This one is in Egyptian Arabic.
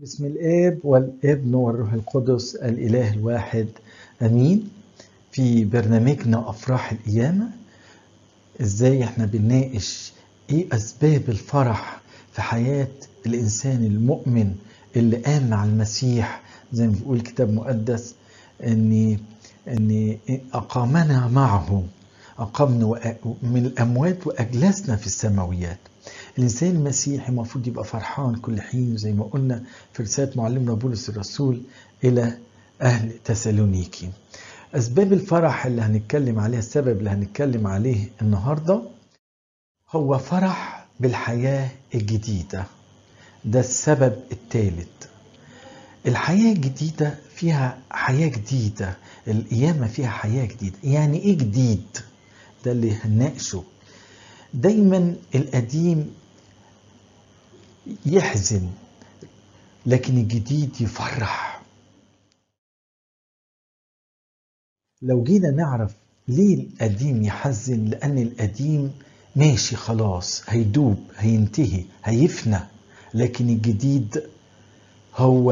بسم الآب والابن والروح القدس الإله الواحد أمين في برنامجنا أفراح القيامة إزاي إحنا بنناقش إيه أسباب الفرح في حياة الإنسان المؤمن اللي قام مع المسيح زي ما بيقول الكتاب المقدس إن إن أقامنا معه أقامنا من الأموات وأجلسنا في السماويات الإنسان المسيحي المفروض يبقى فرحان كل حين زي ما قلنا في رسالة معلمنا بولس الرسول إلى أهل تسالونيكي أسباب الفرح اللي هنتكلم عليها السبب اللي هنتكلم عليه النهاردة هو فرح بالحياة الجديدة ده السبب الثالث الحياة الجديدة فيها حياة جديدة القيامة فيها حياة جديدة يعني إيه جديد ده اللي هنناقشه دايما القديم يحزن لكن الجديد يفرح لو جينا نعرف ليه القديم يحزن لأن القديم ماشي خلاص هيدوب هينتهي هيفنى لكن الجديد هو